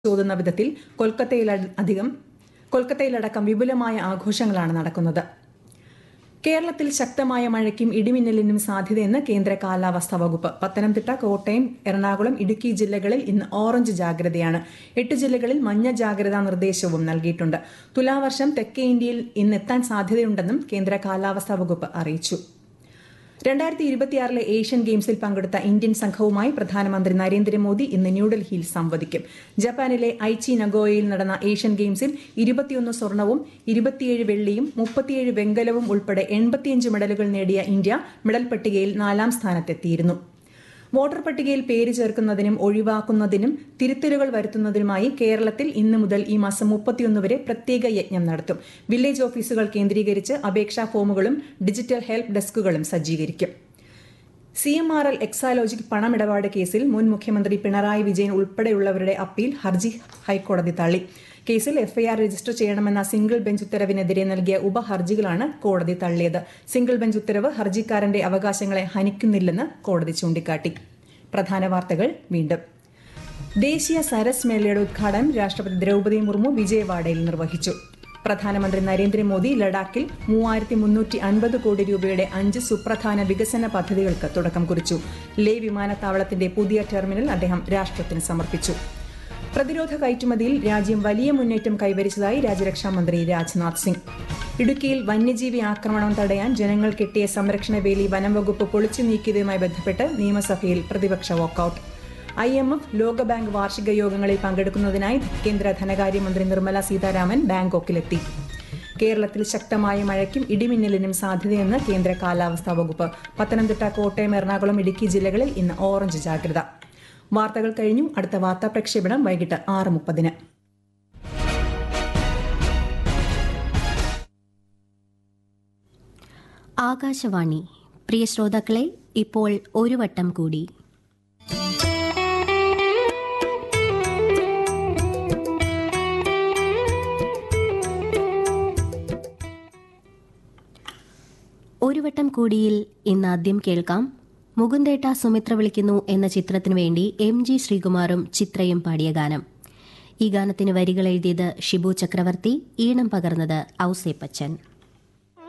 ചോതുന്ന വിധത്തിൽ കൊൽക്കത്തയിലധികം കൊൽക്കത്തയിലടക്കം വിപുലമായ ആഘോഷങ്ങളാണ് നടക്കുന്നത് കേരളത്തിൽ ശക്തമായ മഴയ്ക്കും ഇടിമിന്നലിനും സാധ്യതയെന്ന് കേന്ദ്ര കാലാവസ്ഥാ വകുപ്പ് പത്തനംതിട്ട കോട്ടയം എറണാകുളം ഇടുക്കി ജില്ലകളിൽ ഇന്ന് ഓറഞ്ച് ജാഗ്രതയാണ് എട്ട് ജില്ലകളിൽ മഞ്ഞ ജാഗ്രതാ നിർദ്ദേശവും നൽകിയിട്ടുണ്ട് തുലാവർഷം തെക്കേ ഇന്ത്യയിൽ ഇന്ന് എത്താൻ സാധ്യതയുണ്ടെന്നും കേന്ദ്ര കാലാവസ്ഥാ വകുപ്പ് അറിയിച്ചു രണ്ടായിരത്തി ഇരുപത്തിയാറിലെ ഏഷ്യൻ ഗെയിംസിൽ പങ്കെടുത്ത ഇന്ത്യൻ സംഘവുമായി പ്രധാനമന്ത്രി നരേന്ദ്രമോദി ഇന്ന് ന്യൂഡൽഹിയിൽ സംവദിക്കും ജപ്പാനിലെ ഐച്ചി നഗോയയിൽ നടന്ന ഏഷ്യൻ ഗെയിംസിൽ ഇരുപത്തിയൊന്ന് സ്വർണവും ഇരുപത്തിയേഴ് വെള്ളിയും മുപ്പത്തിയേഴ് വെങ്കലവും ഉൾപ്പെടെ എൺപത്തിയഞ്ച് മെഡലുകൾ നേടിയ ഇന്ത്യ മെഡൽ പട്ടികയിൽ നാലാം സ്ഥാനത്തെത്തിയിരുന്നു വോട്ടർ പട്ടികയിൽ പേര് ചേർക്കുന്നതിനും ഒഴിവാക്കുന്നതിനും തിരുത്തലുകൾ വരുത്തുന്നതിനുമായി കേരളത്തിൽ ഇന്ന് മുതൽ ഈ മാസം മുപ്പത്തിയൊന്ന് വരെ പ്രത്യേക യജ്ഞം നടത്തും വില്ലേജ് ഓഫീസുകൾ കേന്ദ്രീകരിച്ച് അപേക്ഷാ ഫോമുകളും ഡിജിറ്റൽ ഹെൽപ്പ് ഡെസ്കുകളും സജ്ജീകരിക്കും C M R L Exalogic പണമിടപാട് കേസിൽ മുൻ മുഖ്യമന്ത്രി പിണറായി വിജയൻ ഉൾപ്പെടെയുള്ളവരുടെ അപ്പീൽ ഹർജി ഹൈക്കോടതി തള്ളി കേസിൽ എഫ്ഐആർ രജിസ്റ്റർ ചെയ്യണമെന്ന സിംഗിൾ ബെഞ്ച് ഉത്തരവിനെതിരെ നൽകിയ ഉപഹർജികളാണ് കോടതി തള്ളിയത് സിംഗിൾ ബെഞ്ച് ഉത്തരവ് ഹർജിക്കാരന്റെ അവകാശങ്ങളെ ഹനിക്കുന്നില്ലെന്ന് കോടതി ചൂണ്ടിക്കാട്ടി പ്രധാന വാർത്തകൾ വീണ്ടും ദേശീയ സരസ് മേളയുടെ ഉദ്ഘാടനം രാഷ്ട്രപതി ദ്രൗപദി മുർമു വിജയവാഡയിൽ നിർവഹിച്ചു പ്രധാനമന്ത്രി നരേന്ദ്രമോദി ലഡാക്കിൽ മൂവായിരത്തി മുന്നൂറ്റി അൻപത് കോടി രൂപയുടെ അഞ്ച് സുപ്രധാന വികസന പദ്ധതികൾക്ക് തുടക്കം കുറിച്ചു ലേ വിമാനത്താവളത്തിന്റെ പുതിയ ടെർമിനൽ അദ്ദേഹം രാഷ്ട്രത്തിന് സമർപ്പിച്ചു പ്രതിരോധ കയറ്റുമതിയിൽ രാജ്യം വലിയ മുന്നേറ്റം കൈവരിച്ചതായി രാജ്യരക്ഷാമന്ത്രി രാജ്നാഥ് സിംഗ് ഇടുക്കിയിൽ വന്യജീവി ആക്രമണം തടയാൻ ജനങ്ങൾ കെട്ടിയ സംരക്ഷണ വേലി വനം വകുപ്പ് പൊളിച്ചു നീക്കിയതുമായി ബന്ധപ്പെട്ട് നിയമസഭയിൽ പ്രതിപക്ഷ വാക്കൌട്ട് ഐ എം എഫ് ലോകബാങ്ക് വാർഷിക യോഗങ്ങളിൽ പങ്കെടുക്കുന്നതിനായി കേന്ദ്ര ധനകാര്യമന്ത്രി നിർമ്മല സീതാരാമൻ ബാങ്കോക്കിലെത്തി കേരളത്തിൽ ശക്തമായ മഴയ്ക്കും ഇടിമിന്നലിനും സാധ്യതയെന്ന് കേന്ദ്ര കാലാവസ്ഥാ വകുപ്പ് പത്തനംതിട്ട കോട്ടയം എറണാകുളം ഇടുക്കി ജില്ലകളിൽ ഇന്ന് ഓറഞ്ച് ജാഗ്രത വാർത്തകൾ കഴിഞ്ഞു അടുത്ത വാർത്താ പ്രക്ഷേപണം വൈകിട്ട് ആറ് മുപ്പതിന് ആകാശവാണി പ്രിയ ശ്രോതാക്കളെ ഇപ്പോൾ ഒരു വട്ടം കൂടി ഒരു വട്ടം കൂടിയിൽ ഇന്ന് ആദ്യം കേൾക്കാം മുകുന്ദേട്ട സുമിത്ര വിളിക്കുന്നു എന്ന ചിത്രത്തിനു വേണ്ടി എം ജി ശ്രീകുമാറും ചിത്രയും പാടിയ ഗാനം ഈ ഗാനത്തിന് വരികൾ എഴുതിയത് ഷിബു ചക്രവർത്തി ഈണം പകർന്നത് ഔസേപ്പച്ചൻ